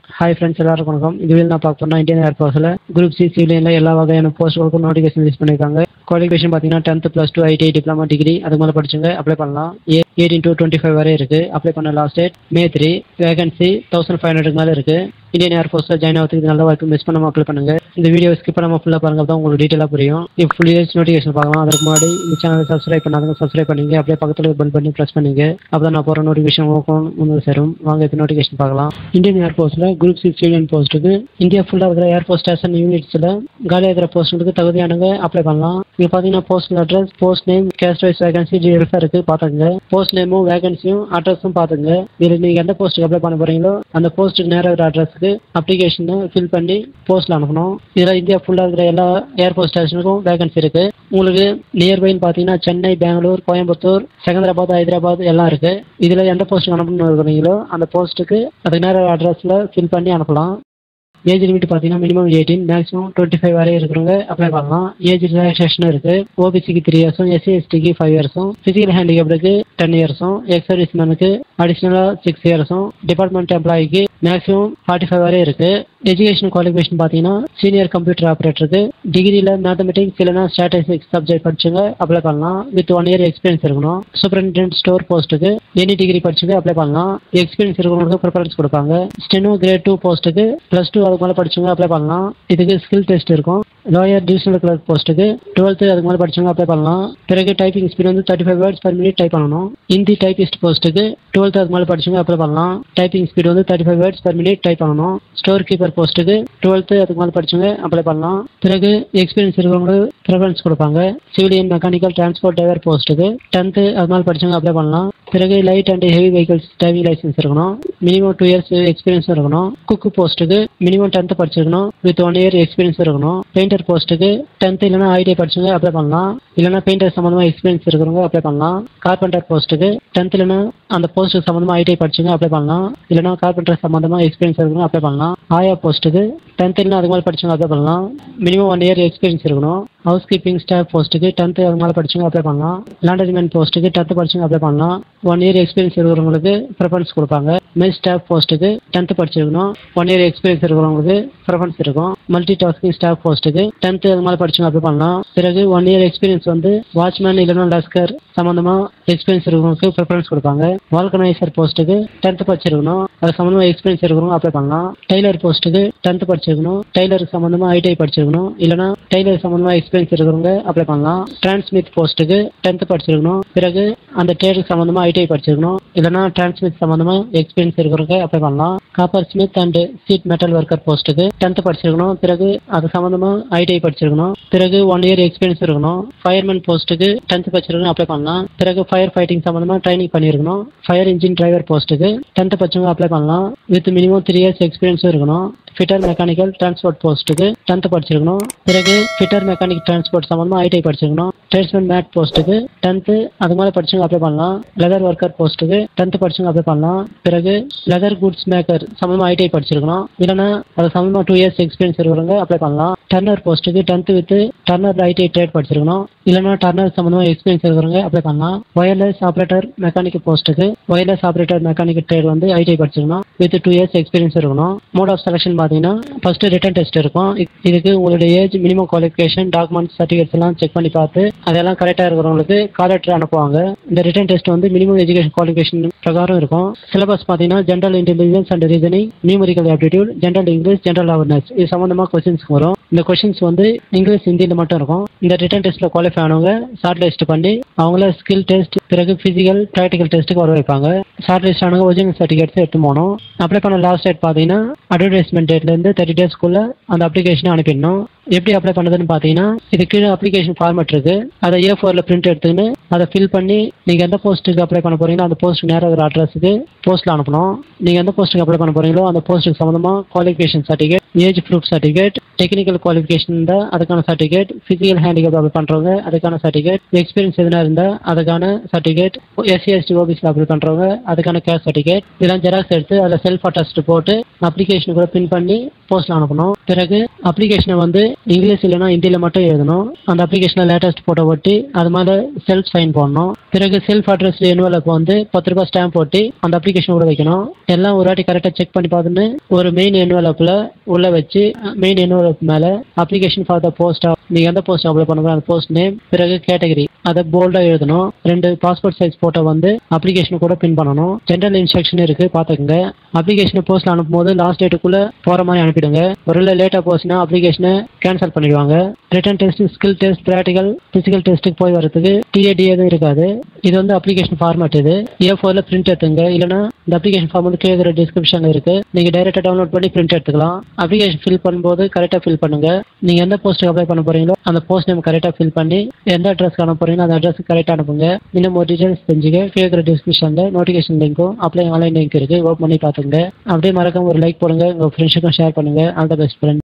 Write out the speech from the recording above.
hi friends எல்லாருக்கும் வணக்கம் இதுவில் நான் பார்க்க போனால் இந்தியன் ஏர்ஃபோர்ஸில் குரூப் சி சிவிலியனில் எல்லா வகையான போஸ்ட்டுகளுக்கும் நோட்டிஃபிகேஷன் ரிலீஸ் பண்ணியிருக்காங்க குவாலிஃபிகேஷன் பார்த்தீங்கன்னா tenth plus two ITI diploma degree அது மேலே படிச்சுங்க அப்ளை பண்ணலாம் ஏ எயிட்டீன் டு டுவெண்ட்டி ஃபைவ் வரை இருக்குது அப்ளை பண்ண last date May three vacancy thousand five hundred மேலே இருக்குது இந்தியன் ஏர்ஃபோர்ஸில் ஜாயின் ஆகிறதுக்கு நல்ல வாய்ப்பு மிஸ் பண்ணாமல் அப்ளை பண்ணுங்க இந்த வீடியோ ஸ்கிப் பண்ணாமல் ஃபுல்லாக பாருங்க தான் உங்களுக்கு டீட்டெயிலாக புரியும் இப்போ ஃபுல் இயர்ஸ் நோட்டிஃபிகேஷன் பார்க்கலாம் அதுக்கு முன்னாடி இந்த சேனலை சப்ஸ்கிரைப் பண்ணாதவங்க சப்ஸ்கிரைப் பண்ணிங்க அப்படியே பக்கத்தில் பெல் பண்ணி ப்ரெஸ் பண்ணிங்க அப்போ தான் நான் போகிற நோட்டிஃபிகேஷன் ஓப்பன் முன்னாடி சேரும் வாங்க இப்போ நோட்டிஃபிகேஷன் பார்க்கலாம் இந்தியன் ஏர்ஃபோர்ஸில் குரூப் சிக்ஸ் சிவிலியன் போஸ்ட்டுக்கு இந்தியா ஃபுல்லாக இருக்கிற ஏர்ஃபோர்ஸ் ஸ்டேஷன் யூனிட்ஸில் காலியாக இருக்கிற போஸ்ட்டுக்கு தகுதியானவங்க அப்ளை பண்ணலாம் இங்கே பார்த்தீங்கன்னா postal address post name caste wise vacancy டீடைல்ஸாக இருக்குது பார்த்துங்க போஸ்ட் நேமும் வேகன்சியும் அட்ரஸும் பார்த்துங்க இதில் நீங்கள் எந்த போஸ்ட்டுக்கு அப்ளை பண்ண போகிறீங்களோ அந்த போஸ்ட்டுக்கு நேராக இருக்கிற அட்ரஸுக்கு அப்ளிகேஷனை ஃபில் பண்ணி போஸ்ட்டில் அனுப்பணும் இதில் இந்தியா ஃபுல்லாக இருக்கிற எல்லா ஏர்போர்ட் ஸ்டேஷனுக்கும் வேகன்சி இருக்குது உங்களுக்கு நியர்பைன்னு பார்த்தீங்கன்னா சென்னை பெங்களூர் கோயம்புத்தூர் செகந்திராபாத் ஹைதராபாத் எல்லாம் இருக்குது இதில் எந்த போஸ்ட்டுக்கு அனுப்பணும்னு இருக்கிறீங்களோ அந்த போஸ்ட்டுக்கு அதுக்கு நேர அட்ரஸில் ஃபில் பண்ணி அனுப்பலாம் ஏஜ் லிமிட் பார்த்தீங்கன்னா minimum eighteen maximum twenty five வரை இருக்கிறவங்க அப்ளை பண்ணலாம் ஏஜ் ரிலாக்ஸேஷன் இருக்கு ஓபிசிக்கு த்ரீ இயர்ஸும் எஸ்சி எஸ்டிக்கு ஃபைவ் இயர்ஸும் ஃபிசிக்கல் ஹேண்டிகேப்டுக்கு டென் இயர்ஸும் எக்ஸ் சர்வீஸ் மேனுக்கு அடிஷ்னலாக சிக்ஸ் இயர்ஸும் டிபார்ட்மெண்ட் எம்ப்ளாய்க்கு மேக்ஸிமம் ஃபார்ட்டி ஃபைவ் வரை இருக்கு எஜுகேஷன் குவாலிஃபிகேஷன் பார்த்தீங்கன்னா சீனியர் கம்ப்யூட்டர் ஆப்ரேட்டருக்கு டிகிரியில் மேத்தமெட்டிக்ஸ் இல்லைனா ஸ்டாட்டிஸ்டிக்ஸ் சப்ஜெக்ட் படிச்சுங்க அப்ளை பண்ணலாம் வித் ஒன் இயர் எக்ஸ்பீரியன்ஸ் இருக்கணும் சூப்பரிண்டென்ட் ஸ்டோர் போஸ்ட்டுக்கு எனி டிகிரி படிச்சுங்க அப்ளை பண்ணலாம் எக்ஸ்பீரியன்ஸ் இருக்கிறவங்களுக்கு ப்ரிஃபரன்ஸ் கொடுப்பாங்க ஸ்டெனோ கிரேட் டூ போஸ்ட்டுக்கு ப்ளஸ் டூ அதுக்கு மேலே படிச்சவங்க அப்ளை பண்ணலாம் இதுக்கு ஸ்கில் டெஸ்ட் இருக்கும் லோயர் டிவிஷனல் கிளர்க் போஸ்ட்டுக்கு டுவெல்த்து அதுக்கு மேலே படிச்சவங்க அப்ளை பண்ணலாம் பிறகு டைப்பிங் ஸ்பீட் வந்து thirty five words per minute type பண்ணணும் ஹிந்தி டைப்பிஸ்ட் போஸ்ட்டுக்கு டுவெல்த்து அதுக்கு மேலே படிச்சவங்க அப்ளை பண்ணலாம் டைப்பிங் ஸ்பீட் வந்து thirty five words per minute type பண்ணணும் ஸ்டோர் கீப்பர் போஸ்ட்டுக்கு டுவெல்த்து அதுக்கு மேலே படிச்சவங்க அப்ளை பண்ணலாம் பிறகு எக்ஸ்பீரியன்ஸ் இருக்கிறவங்களுக்கு ப்ரிஃபரன்ஸ் கொடுப்பாங்க சிவிலியன் மெக்கானிக்கல் டிரான்ஸ்போர்ட் டிரைவர் போஸ்ட்டுக்கு டென்த்து அது மேலே படிச்சவங்க அப்ளை பண்ணலாம் பிறகு light and heavy vehicles driving licence இருக்கணும் மினிமம் டூ இயர்ஸ் எக்ஸ்பீரியன்ஸ் இருக்கணும் குக்கு போஸ்ட்டுக்கு மினிமம் டென்த்து படிச்சிருக்கணும் வித் ஒன் இயர் எக்ஸ்பீரியன்ஸ் இருக்கணும் பெயிண்டர் போஸ்ட்டுக்கு டென்த்து இல்லைனா ஐடிஐ படிச்சவங்க அப்ளை பண்ணலாம் இல்லைனா பெயிண்டர் சம்மந்தமாக எக்ஸ்பீரியன்ஸ் இருக்கிறவங்க அப்ளை பண்ணலாம் கார்பெண்டர் போஸ்ட்டுக்கு டென்த் இல்லைனா அந்த போஸ்ட்டுக்கு சம்மந்தமாக ஐடிஐ படிச்சவங்க அப்ளை பண்ணலாம் இல்லைனா கார்பெண்டர் சம்மந்தமாக எக்ஸ்பீரியன்ஸ் இருக்கிறவங்க அப்ளை பண்ணலாம் ஆயா போஸ்ட்டுக்கு டென்த் இல்லைனா அதுக்கு மேலே படிச்சவங்க அப்ளை பண்ணலாம் மினிமம் ஒன் இயர் எக்ஸ்பீரியன்ஸ் இருக்கணும் ஹவுஸ் கீப்பிங் ஸ்டாஃப் போஸ்ட்டுக்கு டென்த்து அது மேலே படிச்சவங்க அப்ளை பண்ணலாம் லாண்டரிமேன் போஸ்ட்டுக்கு டென்த்து படிச்சவங்க அப்ளை பண்ணலாம் ஒன் இயர் எக்ஸ்பீரியன்ஸ் இருக்கிறவங்களுக்கு ப்ரிஃபரன்ஸ் கொடுப்பாங்க மெஸ் ஸ்டாஃப் போஸ்ட்டுக்கு டென்த்து படிச்சிருக்கணும் ஒன் இயர் எக்ஸ்பீரியன்ஸ் இருக்கிறவங்களுக்கு ப்ரிஃபரன்ஸ் இருக்கும் மல்டி டாஸ்கிங் ஸ்டாஃப் போஸ்ட்டுக்கு டென்த்து அது மேலே படிச்சவங்க அப்ளை பண்ணலாம் பிறகு ஒன் இயர் எக்ஸ்பீரியன்ஸ் வந்து வாட்ச்மேன் இல்லைனா லஸ்கர் சம்மந்தமாக எக்ஸ்பீரியன்ஸ் இருக்கிறவங்களுக்கு ப்ரிஃபரன்ஸ் கொடுப்பாங்க வால்கனைசர் போஸ்ட்டுக்கு டென்த்து படிச்சிருக்கணும் அது சம்மந்தமாக எக்ஸ்பீரியன்ஸ் இருக்கிறவங்க அப்ளை பண்ணலாம் டெய்லர் போஸ்ட்டுக்கு டென்த்து படிச்சிருக்கணும் டெய்லருக்கு சம்மந்தமாக ஐடிஐ படிச்சிருக்கணும் இல்லைனா டெய்லர் சம்மந்தமாக எக்ஸ்பீரியன்ஸ் இருக்கிறவங்க அப்ளை பண்ணலாம் டிரான்ஸ்மிட் போஸ்ட்டுக்கு டென்த்து படிச்சிருக்கணும் பிறகு அந்த ட்ரேடுக்கு சம்மந்தமாக ஐடிஐ படிச்சிருக்கணும் இல்லைனா டிரான்ஸ்மிட் சம்மந்தமாக எக்ஸ்பீரியன்ஸ் இருக்கிறவங்க அப்ளை பண்ணலாம் coppersmith and sheet metal worker போஸ்ட்டுக்கு டென்த்து படிச்சிருக்கணும் பிறகு அது சம்மந்தமாக ஐடிஐ படிச்சிருக்கணும் பிறகு ஒன் இயர் எக்ஸ்பீரியன்ஸ் இருக்கணும் ஃபயர்மேன் போஸ்ட்டுக்கு டென்த்து படிச்சிருக்கணும் அப்ளை பண்ணலாம் பிறகு ஃபயர் ஃபைட்டிங் சம்மந்தமாக ட்ரைனிங் பண்ணியிருக்கணும் ஃபயர் இன்ஜின் டிரைவர் போஸ்ட்டுக்கு டென்த்து படிச்சவங்க அப்ளை பண்ணலாம் வித் மினிமம் த்ரீ இயர்ஸ் எக்ஸ்பீரியன்ஸும் இருக்கணும் ஃபிட்டர் மெக்கானிக்கல் டிரான்ஸ்போர்ட் போஸ்ட்டுக்கு டென்த்து படிச்சிருக்கணும் பிறகு ஃபிட்டர் மெக்கானிக் டிரான்ஸ்போர்ட் சம்மந்தமாக ஐடிஐ படிச்சிருக்கணும் ட்ரேட்ஸ்மேன் மேட் போஸ்ட்டுக்கு டென்த்து அது மேலே படிச்சவங்க அப்ளை பண்ணலாம் லெதர் ஒர்க்கர் போஸ்ட்டுக்கு டென்த்து படிச்சவங்க அப்ளை பண்ணலாம் பிறகு லெதர் குட்ஸ் மேக்கர் சம்மந்தமாக ஐடிஐ படிச்சிருக்கணும் இல்லைனா அது சம்மந்தமாக டூ இயர்ஸ் எக்ஸ்பீரியன்ஸ் இருக்கிறவங்க அப்ளை பண்ணலாம் டர்னர் போஸ்ட்டுக்கு tenth with turner ITI trade படிச்சிருக்கணும் இல்லைனா டர்னர் சம்மந்தமாக எக்ஸ்பீரியன்ஸ் இருக்கிறவங்க அப்ளை பண்ணலாம் ஒயர்லெஸ் ஆப்ரேட்டர் மெக்கானிக் போஸ்ட்டுக்கு ஒயர்லெஸ் ஆப்ரேட்டர் மெக்கானிக் ட்ரேட் வந்து ஐடிஐ படிச்சிருக்கணும் வித் டூ இயர்ஸ் எக்ஸ்பீரியன்ஸ் இருக்கணும் மோட் ஆஃப் செலெக்ஷன் பார்த்தீங்கன்னா ஃபர்ஸ்ட் ரிட்டன் டெஸ்ட் இருக்கும் இ- இதுக்கு உங்களுடைய age minimum qualification documents certificates எல்லாம் செக் பண்ணி பார்த்து அதெல்லாம் கரெக்டாக இருக்கிறவங்களுக்கு கால் லெட்டர் அனுப்புவாங்க இந்த ரிட்டன் டெஸ்ட் வந்து மினிமம் எஜுகேஷன் குவாலிஃபிகேஷன் பிரகாரம் இருக்கும் சிலபஸ் பார்த்தீங்கன்னா general intelligence and reasoning numerical aptitude general English general awareness இது சம்மந்தமாக கொஸ்டின்ஸ் வரும் இந்த கொஸ்டின்ஸ் வந்து இங்கிலீஷ் ஹிந்தியில் மட்டும் இருக்கும் இந்த ரிட்டன் டெஸ்ட்டில் குவாலிஃபை ஆனவங்க ஷார்ட் லிஸ்ட் பண்ணி அவங்கள ஸ்கில் டெஸ்ட் பிறகு ஃபிசிக்கல் ப்ராக்டிக்கல் டெஸ்ட்டுக்கு வர வைப்பாங்க ஷார்ட் லிஸ்ட் ஆனவங்க ஒரிஜினல் சர்டிஃபிகேட்ஸ் எடுத்து போகணும் அப்ளை பண்ண லாஸ்ட் டேட் பார்த்தீங்கன்னா அட்வர்டைஸ்மெண்ட் டேட்லேருந்து தேர்ட்டி டேஸ்க்குள்ள அந்த அப்ளிகேஷனை அனுப்பிடணும் எப்படி அப்ளை பண்ணுறதுன்னு பார்த்தீங்கன்னா இது கீழே அப்ளிகேஷன் ஃபார்மேட் இருக்கு அதை ஏ ஃபோரில் பிரிண்ட் எடுத்துக்கின்னு அதை ஃபில் பண்ணி நீங்கள் எந்த போஸ்ட்டுக்கு அப்ளை பண்ண போறீங்களோ அந்த போஸ்ட் நேராக இருக்கிற அட்ரஸுக்கு போஸ்ட்டில் அனுப்பணும் நீங்கள் எந்த போஸ்ட்டுக்கு அப்ளை பண்ண போறீங்களோ அந்த போஸ்ட்டுக்கு சம்மந்தமாக qualification certificate age proof certificate technical qualification இருந்தால் அதுக்கான சர்டிஃபிகேட் ஃபிசிக்கல் ஹேண்டிகேப் அப்ளை பண்ணுறவங்க அதுக்கான சர்டிஃபிகேட் எக்ஸ்பீரியன்ஸ் எதுனா இருந்தால் அதுக்கான சர்டிஃபிகேட் எஸ்சி எஸ்டி ஓபிசியில் அப்ளை பண்ணுறவங்க அதுக்கான கேஸ் சர்டிஃபிகேட் இதெல்லாம் ஜெராக்ஸ் எடுத்து அதில் செல்ஃப் அட்டஸ்ட் போட்டு அப்ளிகேஷன் கூட பின் பண்ணி போஸ்ட்டில் அனுப்பணும் பிறகு அப்ளிகேஷனை வந்து இங்கிலீஷ் இல்லைனா ஹிந்தியில் மட்டும் எழுதணும் அந்த அப்ளிகேஷனில் லேட்டஸ்ட் ஃபோட்டோ ஒட்டி அது மேலே செல்ஃப் சைன் போடணும் பிறகு செல்ஃப் அட்ரஸ் என்வலப் வந்து பத்து ரூபாய் ஸ்டாம்ப் போட்டு அந்த அப்ளிகேஷன் கூட வைக்கணும் எல்லாம் ஒரு வாட்டி கரெக்டாக செக் பண்ணி பார்த்துன்னு ஒரு மெயின் என்வலப்பில் உள்ள வச்சு மெயின் என்வலப் மேலே அப்ளிகேஷன் ஃபார் த போஸ்ட் நீங்கள் எந்த போஸ்ட் அப்ளை பண்ணுறோம் அந்த போஸ்ட் நேம் பிறகு கேட்டகரி அதை போல்டாக எழுதணும் ரெண்டு பாஸ்போர்ட் சைஸ் ஃபோட்டோ வந்து அப்ளிகேஷன் கூட பின் பண்ணணும் ஜென்ரல் இன்ஸ்ட்ரக்ஷன் இருக்குது பார்த்துக்குங்க அப்ளிகேஷனை போஸ்ட்டில் அனுப்பும்போது லாஸ்ட் டேட்டுக்குள்ளே போகிற மாதிரி அனுப்பிடுங்க ஒருவேளை லேட்டாக போச்சுன்னா அப்ளிகேஷனை கேன்சல் பண்ணிடுவாங்க written test skill test practical physical டெஸ்ட்டுக்கு போய் வரதுக்கு டிஏடி எதுவும் இருக்காது இது வந்து அப்ளிகேஷன் ஃபார்மேட் இது ஏ ஃபோரில் பிரிண்ட் எடுத்துங்க இல்லைனா இந்த அப்ளிகேஷன் ஃபார்ம் வந்து கேட்குற டிஸ்கிரிப்ஷனில் இருக்குது நீங்கள் டைரெக்டாக டவுன்லோட் பண்ணி பிரிண்ட் எடுத்துக்கலாம் அப்ளிகேஷன் ஃபில் பண்ணும்போது கரெக்டாக ஃபில் பண்ணுங்க நீங்கள் எந்த போஸ்ட்டுக்கு அப்ளை பண்ண போகிறீங்களோ அந்த போஸ்ட் நேம் கரெக்டாக ஃபில் பண்ணி எந்த அட்ரஸ்க்கு அனுப்ப போகிறீங்களோ அந்த அட்ரஸ்க்கு கரெக்டாக அனுப்புங்க இன்னும் ஒரு டீட்டெயில்ஸ் தெரிஞ்சுக்க கேட்குற டிஸ்கிரிப்ஷனில் நோட்டிஃபிகேஷன் லிங்க்கும் அப்ளை ஆன்லைன் லிங்க் இருக்குது ஓப்பன் பண்ணி பார்த்துங்க அப்படியே மறக்காம ஒரு லைக் போடுங்க உங்கள் ஃப்ரெண்ட்ஸுக்கும் ஷேர் பண்ணுங்கள் ஆல் த பெஸ்ட் ஃப்ரெண்ட்